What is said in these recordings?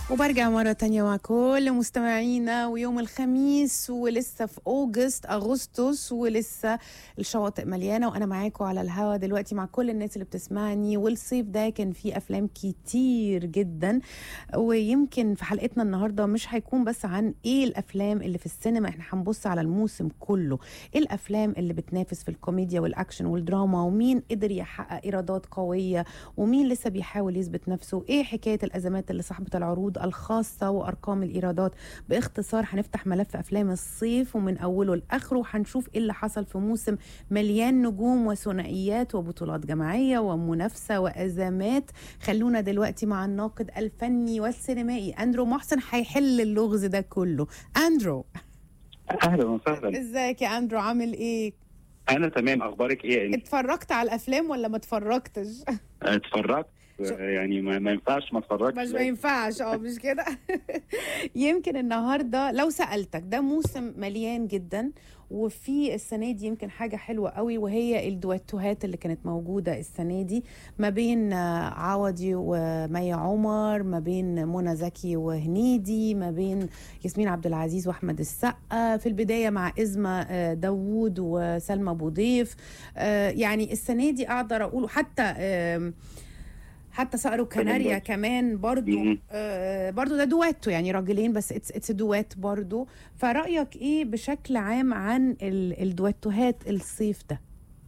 وبرجع مرة تانية مع كل مستمعينا ويوم الخميس ولسه في أوجست أغسطس ولسه الشواطئ مليانة وأنا معاكم على الهوا دلوقتي مع كل الناس اللي بتسمعني والصيف ده كان فيه أفلام كتير جدا ويمكن في حلقتنا النهاردة مش هيكون بس عن إيه الأفلام اللي في السينما إحنا هنبص على الموسم كله إيه الأفلام اللي بتنافس في الكوميديا والأكشن والدراما ومين قدر يحقق إيرادات قوية ومين لسه بيحاول يثبت نفسه إيه حكاية الأزمات اللي صاحبة العروض الخاصة وأرقام الإيرادات باختصار هنفتح ملف أفلام الصيف ومن أوله لآخره وهنشوف إيه اللي حصل في موسم مليان نجوم وثنائيات وبطولات جماعية ومنافسة وأزمات خلونا دلوقتي مع الناقد الفني والسينمائي أندرو محسن هيحل اللغز ده كله أندرو اهلا وسهلا ازيك يا أندرو عامل إيه؟ انا تمام اخبارك ايه انت اتفرجت على الأفلام ولا ما اتفرجتش؟ اتفرجت شو- يعني ما, ما ينفعش ما اتفرجش مش ما ينفعش اه مش كده يمكن النهارده لو سالتك ده موسم مليان جدا وفي السنه دي يمكن حاجه حلوه قوي وهي الدويتوهات اللي كانت موجوده السنه دي ما بين آه، عوضي ومي عمر ما بين منى زكي وهنيدي ما بين ياسمين عبد العزيز واحمد السقا في البدايه مع ازمه آه، داوود وسلمى ابو ضيف آه، يعني السنه دي اقدر اقول حتى آم، حتى صقر وكناريا برضه. كمان برضو مم. آه برضو ده دويتو يعني راجلين بس اتس اتس دويت برضو فرأيك ايه بشكل عام عن ال- الدويتوهات الصيف ده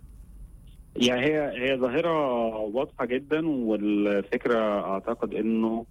يعني هي هي ظاهره واضحه جدا والفكره اعتقد انه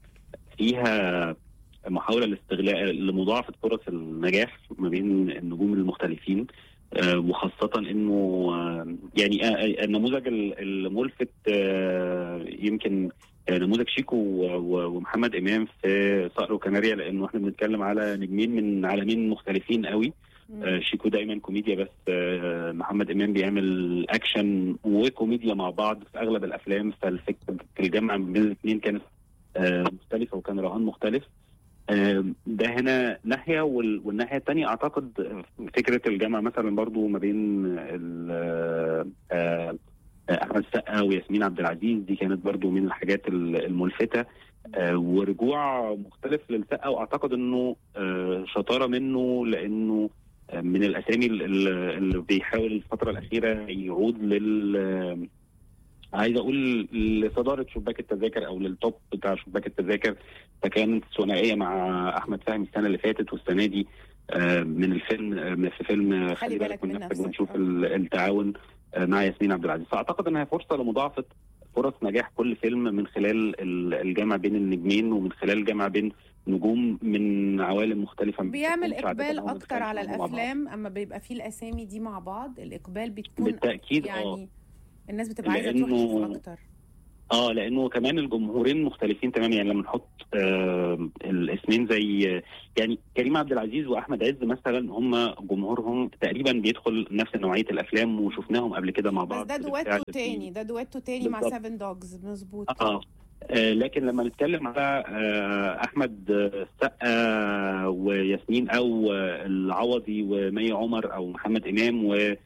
فيها محاوله لاستغلال لمضاعفه فرص النجاح ما بين النجوم المختلفين آه، وخاصة انه آه، يعني آه، آه، النموذج ال- الملفت آه، يمكن آه، نموذج شيكو و- و- ومحمد امام في صقر وكناريا لانه احنا بنتكلم على نجمين من عالمين مختلفين قوي آه، شيكو دايما كوميديا بس آه، محمد امام بيعمل اكشن وكوميديا مع بعض في اغلب الافلام فالفكره الجامعه بين الاثنين كانت آه، مختلفه وكان رهان مختلف آه، ده هنا ناحيه وال- والناحيه الثانيه اعتقد فكره الجامعه مثلا برضو ما بين ال- آه، آه، احمد السقا وياسمين عبد العزيز دي كانت برضو من الحاجات ال- الملفته آه، ورجوع مختلف للسقا واعتقد انه آه، شطاره منه لانه آه، من الاسامي ال- ال- اللي بيحاول الفتره الاخيره يعود لل آه، عايز اقول لصداره شباك التذاكر او للتوب بتاع شباك التذاكر فكانت ثنائيه مع احمد فهمي السنه اللي فاتت والسنه دي آه، من الفيلم آه، في فيلم خلي بالك من نفسك ونشوف آه. ال- التعاون آه، مع ياسمين عبد العزيز فاعتقد انها فرصه لمضاعفه فرص نجاح كل فيلم من خلال ال- الجمع بين النجمين ومن خلال الجمع بين نجوم من عوالم مختلفه ما بيعمل بتكونش عادة اقبال هم اكتر على بيتكلموا مع بعض. الافلام اما بيبقى فيه الاسامي دي مع بعض الاقبال بتكون بالتاكيد اه يعني الناس بتبقى عايزه تروح لأنه- تشوف اكتر اه لانه كمان الجمهورين مختلفين تماما يعني لما نحط آه الاسمين زي يعني كريم عبد العزيز واحمد عز مثلا هم جمهورهم تقريبا بيدخل نفس نوعيه الافلام وشفناهم قبل كده مع بس بعض ده بالفعل دويتو في- تاني ده دويتو تاني مع بالظبط. سيفن دوجز مظبوط اه آه، لكن لما نتكلم على آه، احمد آه، السقا وياسمين او آه، العوضي ومي عمر او محمد امام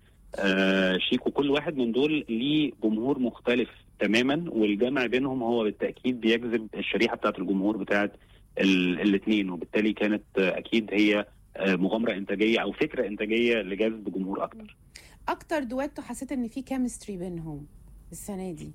وشيكو كل واحد من دول ليه جمهور مختلف تماما والجمع بينهم هو بالتاكيد بيجذب الشريحه بتاعت الجمهور بتاعت الاثنين وبالتالي كانت آه، اكيد هي آه، مغامره انتاجيه او فكره انتاجيه لجذب جمهور اكتر. اكتر دويتو حسيت ان في كيمستري بينهم السنه دي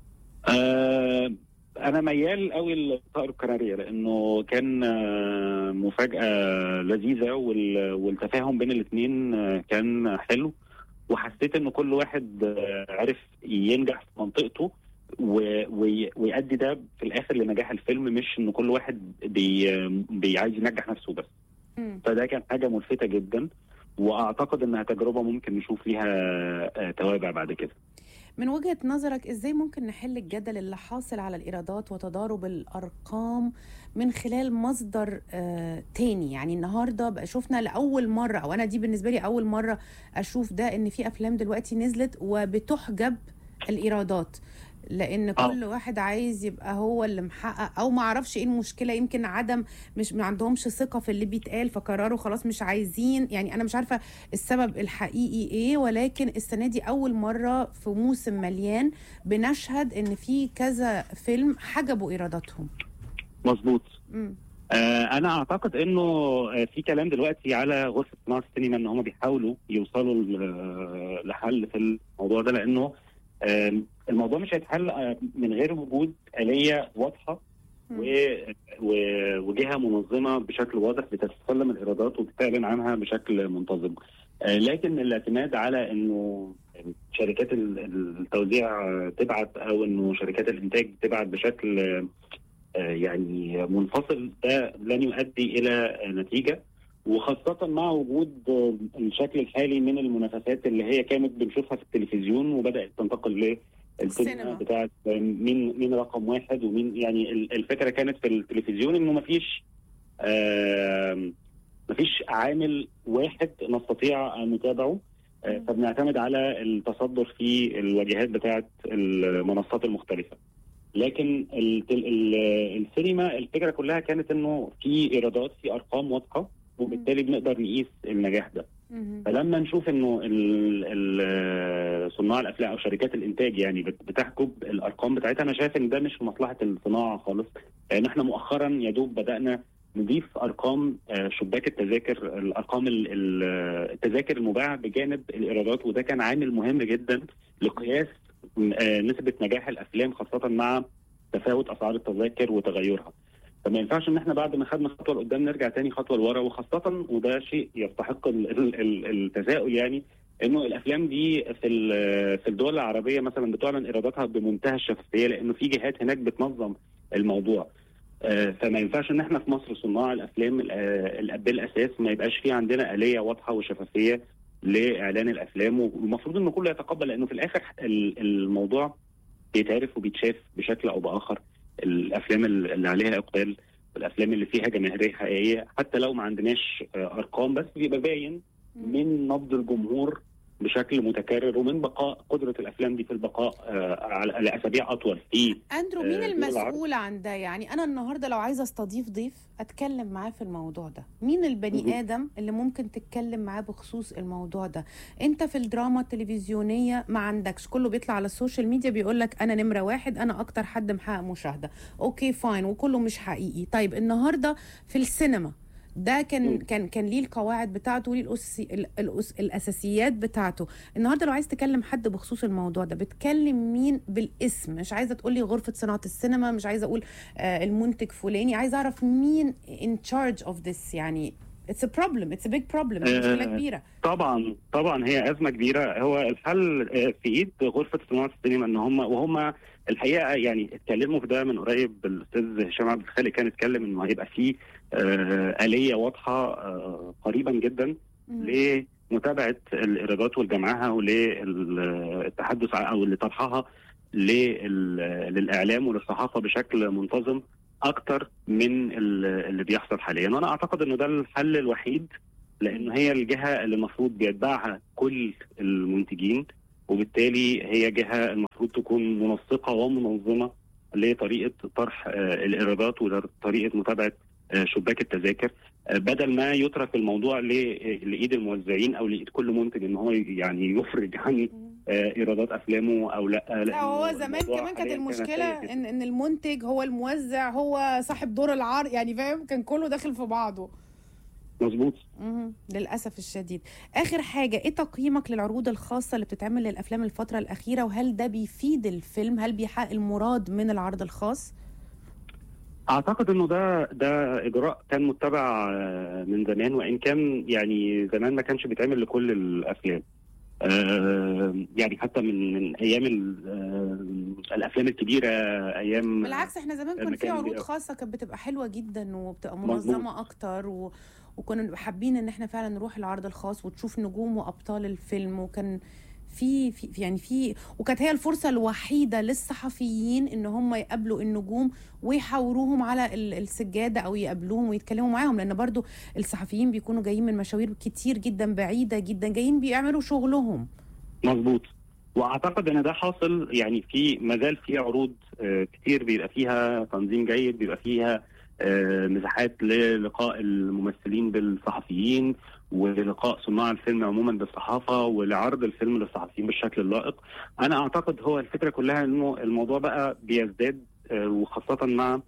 آه انا ميال قوي لطائر الكناريا لانه كان آه، مفاجاه لذيذه وال- والتفاهم بين الاثنين كان حلو وحسيت ان كل واحد آه، عرف ينجح في منطقته و- وي- ويؤدي ده في الاخر لنجاح الفيلم مش ان كل واحد بي بي- عايز ينجح نفسه بس مم. فده كان حاجه ملفته جدا واعتقد انها تجربه ممكن نشوف ليها آه، توابع بعد كده من وجهة نظرك ازاي ممكن نحل الجدل اللي حاصل على الايرادات وتضارب الارقام من خلال مصدر آه تاني يعني النهارده بقى شفنا لاول مره او انا دي بالنسبه لي اول مره اشوف ده ان في افلام دلوقتي نزلت وبتحجب الايرادات لان آه. كل واحد عايز يبقى هو اللي محقق او ما اعرفش ايه المشكله يمكن عدم مش ما عندهمش ثقه في اللي بيتقال فقرروا خلاص مش عايزين يعني انا مش عارفه السبب الحقيقي ايه ولكن السنه دي اول مره في موسم مليان بنشهد ان في كذا فيلم حجبوا ايراداتهم مظبوط مم. آه، انا اعتقد انه آه، في كلام دلوقتي على غرفه صناعه السينما ان هم بيحاولوا يوصلوا ل- لحل في الموضوع ده لانه آم، الموضوع مش هيتحل آه، من غير وجود آلية واضحة و- و- وجهة منظمة بشكل واضح بتتسلم الإيرادات وبتعلن عنها بشكل منتظم آه، لكن الاعتماد على انه شركات ال- ال- التوزيع آه، تبعت او انه شركات الانتاج تبعت بشكل آه، آه، يعني منفصل ده لن يؤدي الى آه، نتيجه وخاصة مع وجود آه، الشكل الحالي من المنافسات اللي هي كانت بنشوفها في التلفزيون وبدأت تنتقل السينما. للسينما بتاعت آه، مين مين رقم واحد ومين يعني ال- الفكرة كانت في التلفزيون انه مفيش آه مفيش عامل واحد نستطيع ان نتابعه آه، مم. فبنعتمد على التصدر في الواجهات بتاعت المنصات المختلفة لكن ال- ال- السينما الفكره كلها كانت انه في ايرادات في ارقام واضحه وبالتالي بنقدر نقيس النجاح ده مهم. فلما نشوف انه ال- ال- صناع الافلام او شركات الانتاج يعني بت- بتحجب الارقام بتاعتها انا شايف ان ده مش في مصلحه الصناعه خالص لان احنا مؤخرا يا دوب بدانا نضيف ارقام آه، شباك التذاكر الارقام ال- ال- التذاكر المباعه بجانب الايرادات وده كان عامل مهم جدا لقياس آه، نسبه نجاح الافلام خاصه مع تفاوت اسعار التذاكر وتغيرها فما ينفعش ان احنا بعد ما خدنا خطوه لقدام نرجع تاني خطوه لورا وخاصه وده شيء يستحق ال- ال- ال- التساؤل يعني انه الافلام دي في ال- في الدول العربيه مثلا بتعلن ايراداتها بمنتهى الشفافيه لانه في جهات هناك بتنظم الموضوع آه، فما ينفعش ان احنا في مصر صناع الافلام ال- آه، ال- بالاساس ما يبقاش في عندنا اليه واضحه وشفافيه لاعلان الافلام والمفروض ان كله يتقبل لانه في الاخر ال- الموضوع بيتعرف وبيتشاف بشكل او باخر الافلام اللي عليها اقبال والافلام اللي فيها جماهيريه حقيقيه حتى لو ما عندناش آه، ارقام بس بيبقى باين من نبض الجمهور بشكل متكرر ومن بقاء قدره الافلام دي في البقاء آه، على لاسابيع اطول في اندرو مين آه، دول العرب. المسؤول عن ده يعني انا النهارده لو عايزه استضيف ضيف اتكلم معاه في الموضوع ده مين مهم. البني ادم اللي ممكن تتكلم معاه بخصوص الموضوع ده انت في الدراما التلفزيونيه ما عندكش كله بيطلع على السوشيال ميديا بيقول لك انا نمره واحد انا اكتر حد محقق مشاهده اوكي فاين وكله مش حقيقي طيب النهارده في السينما ده كان مم. كان كان ليه القواعد بتاعته وليه الأساسي ال- الأس الاساسيات بتاعته النهارده لو عايز تكلم حد بخصوص الموضوع ده بتكلم مين بالاسم مش عايزه تقولي غرفه صناعه السينما مش عايزه اقول آه المنتج فلاني عايزه اعرف مين in charge of this يعني it's a problem it's a big problem مشكله آه، كبيره طبعا طبعا هي ازمه كبيره هو الحل آه، في ايد غرفه صناعه السينما ان هم وهم الحقيقه يعني اتكلموا في ده من قريب الاستاذ هشام عبد الخالق كان اتكلم انه هيبقى في آه، اليه واضحه آه، قريبا جدا مم. لمتابعه الايرادات والجمعها وللتحدث ع- او لطرحها لل- للاعلام وللصحافه بشكل منتظم اكتر من ال- اللي بيحصل حاليا وانا اعتقد انه ده الحل الوحيد لانه هي الجهه اللي المفروض بيتبعها كل المنتجين وبالتالي هي جهه المفروض تكون منسقه ومنظمه لطريقه طرح آه، الايرادات وطريقه متابعه آه، شباك التذاكر آه، بدل ما يترك الموضوع ل- لايد الموزعين او لايد كل منتج ان هو يعني يفرج عن مم. آه، ايرادات افلامه او لا لا لأنه هو زمان الموضوع كمان كانت حالياً المشكله سيء جداً. ان ان المنتج هو الموزع هو صاحب دور العرض يعني فاهم كان كله داخل في بعضه مظبوط مهم. للأسف الشديد آخر حاجة إيه تقييمك للعروض الخاصة اللي بتتعمل للأفلام الفترة الأخيرة وهل ده بيفيد الفيلم هل بيحقق المراد من العرض الخاص اعتقد انه ده ده اجراء كان متبع آه، من زمان وان كان يعني زمان ما كانش بيتعمل لكل الافلام آه، يعني حتى من من ايام ال- آه، الافلام الكبيره ايام بالعكس احنا زمان كان لما في كان عروض بيبقى- خاصة كانت بتبقى حلوة جدا وبتبقى مظبوط. منظمة أكتر و... وكنا بنبقى حابين إن احنا فعلا نروح العرض الخاص وتشوف نجوم وأبطال الفيلم وكان في, في في- يعني في وكانت هي الفرصة الوحيدة للصحفيين إن هم يقابلوا النجوم ويحاوروهم على ال- السجادة أو يقابلوهم ويتكلموا معاهم لأن برضو الصحفيين بيكونوا جايين من مشاوير كتير جدا بعيدة جدا جايين بيعملوا شغلهم مظبوط واعتقد ان ده حاصل يعني في ما زال في عروض آه، كتير بيبقى فيها تنظيم جيد بيبقى فيها آه، مساحات للقاء الممثلين بالصحفيين ولقاء صناع الفيلم عموما بالصحافه ولعرض الفيلم للصحفيين بالشكل اللائق انا اعتقد هو الفكره كلها انه الموضوع بقى بيزداد آه، وخاصه مع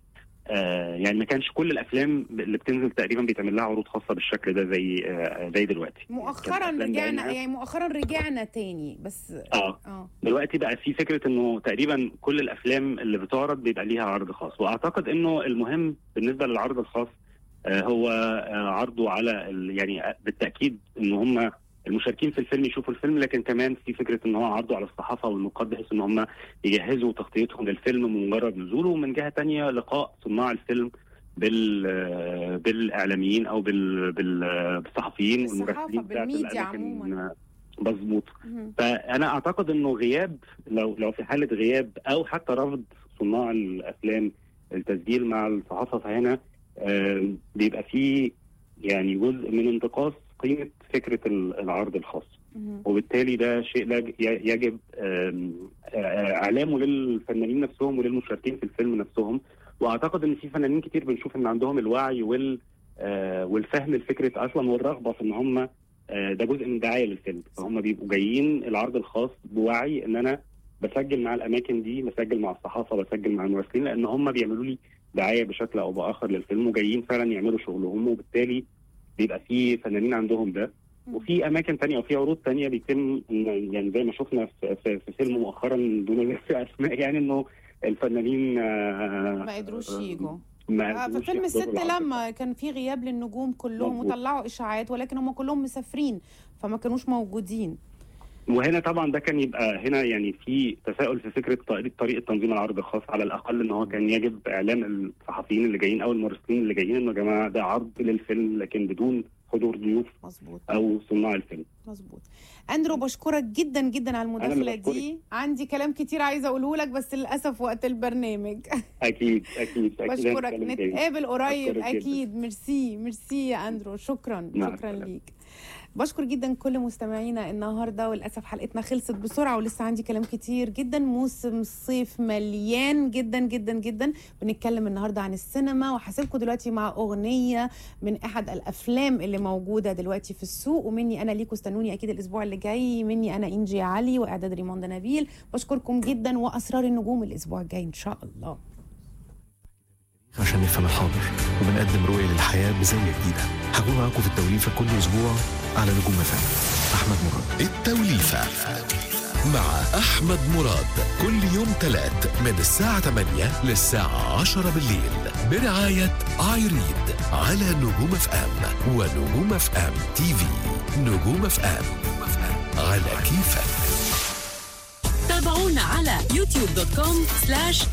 آه يعني ما كانش كل الافلام اللي بتنزل تقريبا بيتعمل لها عروض خاصه بالشكل ده زي آه زي دلوقتي مؤخرا كانت الأفلام رجعنا بعينها- يعني مؤخرا رجعنا تاني بس اه اه دلوقتي بقى في فكره انه تقريبا كل الافلام اللي بتعرض بيبقى ليها عرض خاص واعتقد انه المهم بالنسبه للعرض الخاص آه، هو آه، عرضه على ال- يعني آه، بالتاكيد ان هم المشاركين في الفيلم يشوفوا الفيلم لكن كمان في فكره ان هو عرضه على الصحافه والنقاد بحيث ان هم يجهزوا تغطيتهم للفيلم من مجرد نزوله ومن جهه تانية لقاء صناع الفيلم بال آه، بالاعلاميين او بال بال- بالصحفيين بالصحافة، والمراسلين بتاعت بالميديا الأماكن، عموماً. آه، مظبوط مهم. فانا اعتقد انه غياب لو لو في حاله غياب او حتى رفض صناع الافلام التسجيل مع الصحافه فهنا آه، بيبقى فيه يعني جزء من انتقاص قيمه فكره ال- العرض الخاص مهم. وبالتالي ده شيء لا ي- يجب آم، آه، اعلامه للفنانين نفسهم وللمشاركين في الفيلم نفسهم واعتقد ان في فنانين كتير بنشوف ان عندهم الوعي وال آه، والفهم لفكره اصلا والرغبه في ان هم آه، ده جزء من دعايه للفيلم فهم بيبقوا جايين العرض الخاص بوعي ان انا بسجل مع الاماكن دي بسجل مع الصحافه بسجل مع الممثلين لان هم بيعملوا لي دعايه بشكل او باخر للفيلم وجايين فعلا يعملوا شغلهم وبالتالي بيبقى في فنانين عندهم ده وفي اماكن تانية وفي عروض تانية بيتم إن- يعني زي ما شفنا في, في, في فيلم مؤخرا دون ذكر اسماء يعني انه الفنانين آه، ما قدروش يجوا ما آه، في قدروش فيلم يحضروا الست العرض. لما كان في غياب للنجوم كلهم مظبوط. وطلعوا اشاعات ولكن هم كلهم مسافرين فما كانوش موجودين وهنا طبعا ده كان يبقى هنا يعني في تساؤل في فكره طريقه طريقه تنظيم العرض الخاص على الاقل ان هو كان يجب اعلام الصحفيين اللي جايين او المراسلين اللي جايين انه يا جماعه ده عرض للفيلم لكن بدون حضور ضيوف مظبوط او صناع الفيلم مظبوط اندرو بشكرك جدا جدا على المداخله بشكرك. دي عندي كلام كتير عايزه اقوله لك بس للاسف وقت البرنامج اكيد اكيد اكيد بشكرك هنتكلم تاني. نتقابل قريب بشكرك جداً. اكيد ميرسي ميرسي يا اندرو شكرا مع شكرا السلامة. ليك بشكر جدا كل مستمعينا النهارده وللاسف حلقتنا خلصت بسرعه ولسه عندي كلام كتير جدا موسم الصيف مليان جدا جدا جدا بنتكلم النهارده عن السينما وهسيبكم دلوقتي مع اغنيه من احد الافلام اللي موجوده دلوقتي في السوق ومني انا ليكم استنوني اكيد الاسبوع اللي جاي مني انا انجي علي واعداد ريموند نبيل بشكركم جدا واسرار النجوم الاسبوع الجاي ان شاء الله عشان نفهم الحاضر وبنقدم رؤية للحياة بزاوية جديدة هكون معاكم في التوليفة كل أسبوع على نجوم فن أحمد مراد التوليفة مع أحمد مراد كل يوم تلات من الساعة 8 للساعة 10 بالليل برعاية آيريد على نجوم اف ام ونجوم اف ام تي في نجوم اف ام على كيفك تابعونا على يوتيوب دوت كوم سلاش